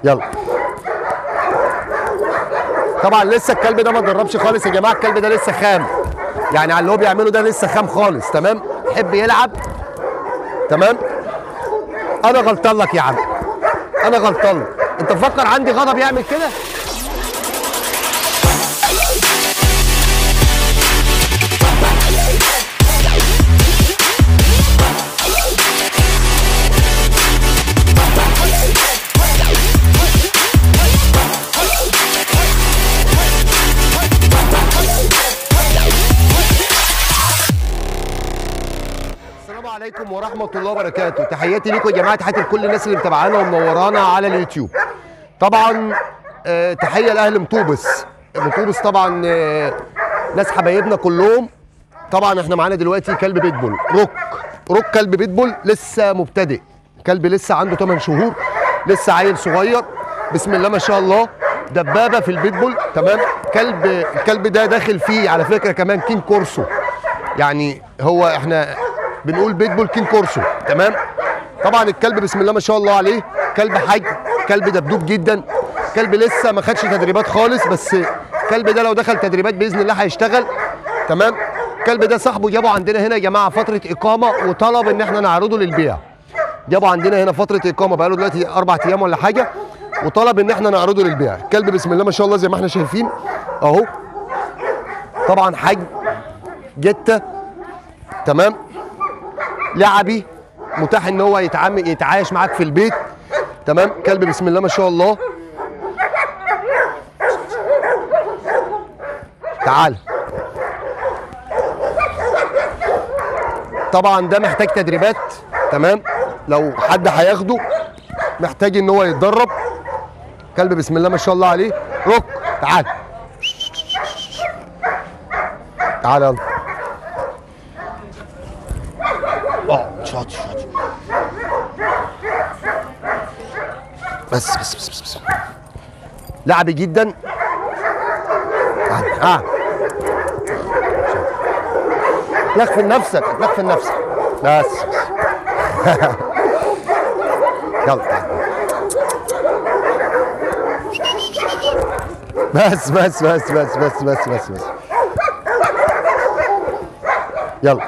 يلا طبعا لسه الكلب ده ما اتدربش خالص يا جماعه الكلب ده لسه خام يعني على اللي هو بيعمله ده لسه خام خالص تمام يحب يلعب تمام انا غلطان لك يا عم انا غلطان لك انت مفكر عندي غضب يعمل كده السلام عليكم ورحمة الله وبركاته تحياتي ليكم يا جماعة تحياتي لكل الناس اللي متابعانا ومنورانا على اليوتيوب طبعا آه، تحية لأهل مطوبس مطوبس طبعا آه، ناس حبايبنا كلهم طبعا احنا معانا دلوقتي كلب بيتبول روك روك كلب بيتبول لسه مبتدئ كلب لسه عنده 8 شهور لسه عيل صغير بسم الله ما شاء الله دبابه في البيتبول تمام كلب الكلب ده داخل فيه على فكره كمان كين كورسو يعني هو احنا بنقول بيتبول كين كورسو تمام طبعا الكلب بسم الله ما شاء الله عليه كلب حج كلب دبدوب جدا كلب لسه ما خدش تدريبات خالص بس الكلب ده لو دخل تدريبات باذن الله هيشتغل تمام الكلب ده صاحبه جابه عندنا هنا يا جماعه فتره اقامه وطلب ان احنا نعرضه للبيع جابه عندنا هنا فتره اقامه بقاله دلوقتي اربع ايام ولا حاجه وطلب ان احنا نعرضه للبيع الكلب بسم الله ما شاء الله زي ما احنا شايفين اهو طبعا حجم جته تمام لعبي متاح ان هو يتعامل يتعايش معاك في البيت تمام كلب بسم الله ما شاء الله تعال طبعا ده محتاج تدريبات تمام لو حد هياخده محتاج ان هو يتدرب كلب بسم الله ما شاء الله عليه روك تعال تعال يلا اه شاطر شاطر بس بس بس بس, بس. لعبي جدا تعال ها لغفل نفسك لغفل نفسك بس بس يلا تعال بس بس بس بس بس بس بس بس يلا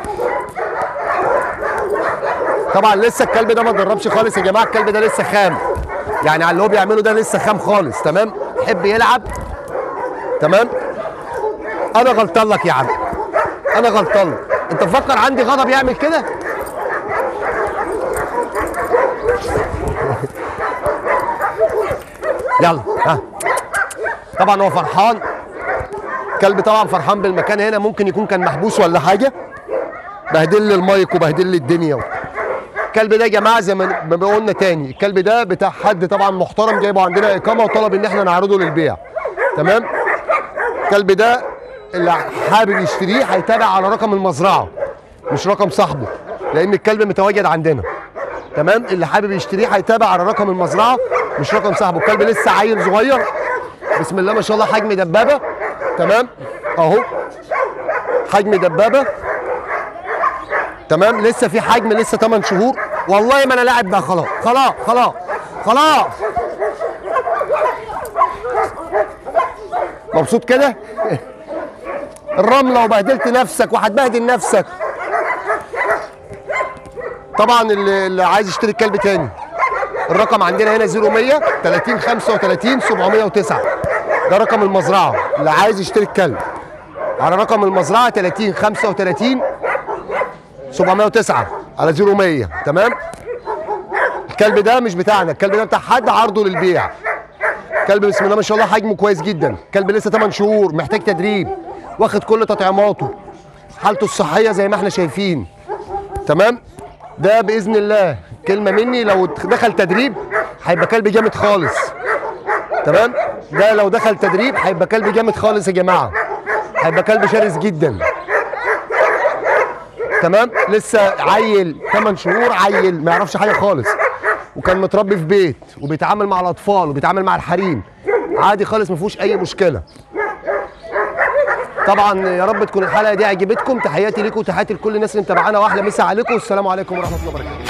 طبعا لسه الكلب ده ما اتدربش خالص يا جماعه الكلب ده لسه خام يعني على اللي هو بيعمله ده لسه خام خالص تمام يحب يلعب تمام انا غلطان لك يا عم انا غلطان لك انت مفكر عندي غضب يعمل كده يلا ها طبعا هو فرحان كلب طبعا فرحان بالمكان هنا ممكن يكون كان محبوس ولا حاجه بهدل لي المايك وبهدل لي الدنيا الكلب ده يا جماعه زي ما ما قلنا تاني الكلب ده بتاع حد طبعا محترم جايبه عندنا اقامه وطلب ان احنا نعرضه للبيع تمام الكلب ده اللي حابب يشتريه هيتابع على رقم المزرعه مش رقم صاحبه لان الكلب متواجد عندنا تمام اللي حابب يشتريه هيتابع على رقم المزرعه مش رقم صاحبه الكلب لسه عيل صغير بسم الله ما شاء الله حجم دبابه تمام اهو حجم دبابه تمام لسه في حجم لسه 8 شهور والله ما انا لاعب بقى خلاص خلاص خلاص خلاص مبسوط كده الرمله وبهدلت نفسك وهتبهدل نفسك طبعا اللي, اللي عايز يشتري الكلب تاني الرقم عندنا هنا 0100 30 35 709 ده رقم المزرعه اللي عايز يشتري الكلب على رقم المزرعه 30 35 709 على 0100 تمام الكلب ده مش بتاعنا الكلب ده بتاع حد عرضه للبيع كلب بسم الله ما شاء الله حجمه كويس جدا كلب لسه 8 شهور محتاج تدريب واخد كل تطعيماته حالته الصحيه زي ما احنا شايفين تمام ده باذن الله كلمه مني لو دخل تدريب هيبقى كلب جامد خالص تمام ده لو دخل تدريب هيبقى كلب جامد خالص يا جماعه هيبقى كلب شرس جدا تمام لسه عيل 8 شهور عيل ما يعرفش حاجه خالص وكان متربي في بيت وبيتعامل مع الاطفال وبيتعامل مع الحريم عادي خالص ما فيهوش اي مشكله طبعا يا رب تكون الحلقه دي عجبتكم تحياتي ليكم وتحياتي لكل الناس اللي متابعانا واحلى مسا عليكم والسلام عليكم ورحمه الله وبركاته